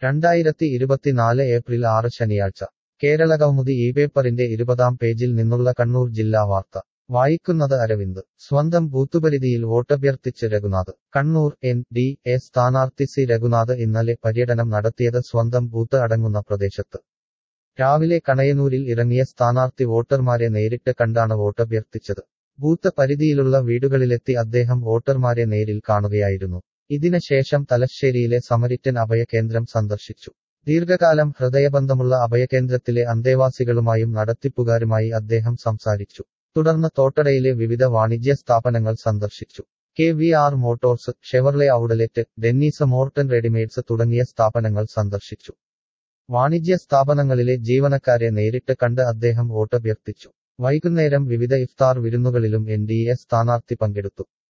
രണ്ടായിരത്തി ഇരുപത്തിനാല് ഏപ്രിൽ ആറ് ശനിയാഴ്ച കേരളകൗമുദി ഈ പേപ്പറിന്റെ ഇരുപതാം പേജിൽ നിന്നുള്ള കണ്ണൂർ ജില്ലാ വാർത്ത വായിക്കുന്നത് അരവിന്ദ് സ്വന്തം ബൂത്തുപരിധിയിൽ വോട്ടഭ്യർത്ഥിച്ച് Raghunath Kannur N D A സ്ഥാനാർത്ഥി സി രഘുനാഥ് ഇന്നലെ പര്യടനം നടത്തിയത് സ്വന്തം ബൂത്ത് അടങ്ങുന്ന പ്രദേശത്ത് രാവിലെ കണയനൂരിൽ ഇറങ്ങിയ സ്ഥാനാർത്ഥി വോട്ടർമാരെ നേരിട്ട് കണ്ടാണ് വോട്ടഭ്യർത്ഥിച്ചത് ബൂത്ത് പരിധിയിലുള്ള വീടുകളിലെത്തി അദ്ദേഹം വോട്ടർമാരെ നേരിൽ കാണുകയായിരുന്നു ഇതിന് ശേഷം തലശ്ശേരിയിലെ സമരിറ്റൻ അഭയകേന്ദ്രം സന്ദർശിച്ചു ദീർഘകാലം ഹൃദയബന്ധമുള്ള അഭയകേന്ദ്രത്തിലെ അന്തേവാസികളുമായും നടത്തിപ്പുകാരുമായി അദ്ദേഹം സംസാരിച്ചു തുടർന്ന് തോട്ടടയിലെ വിവിധ വാണിജ്യ സ്ഥാപനങ്ങൾ സന്ദർശിച്ചു K V R motors Chevrolet outlet Dennis Morton readymades തുടങ്ങിയ സ്ഥാപനങ്ങൾ സന്ദർശിച്ചു വാണിജ്യ സ്ഥാപനങ്ങളിലെ ജീവനക്കാരെ നേരിട്ട് കണ്ട് അദ്ദേഹം വോട്ടഭ്യർത്ഥിച്ചു വൈകുന്നേരം വിവിധ ഇഫ്താർ വിരുന്നുകളിലും എൻ ഡി എ സ്ഥാനാർത്ഥി പങ്കെടുത്തു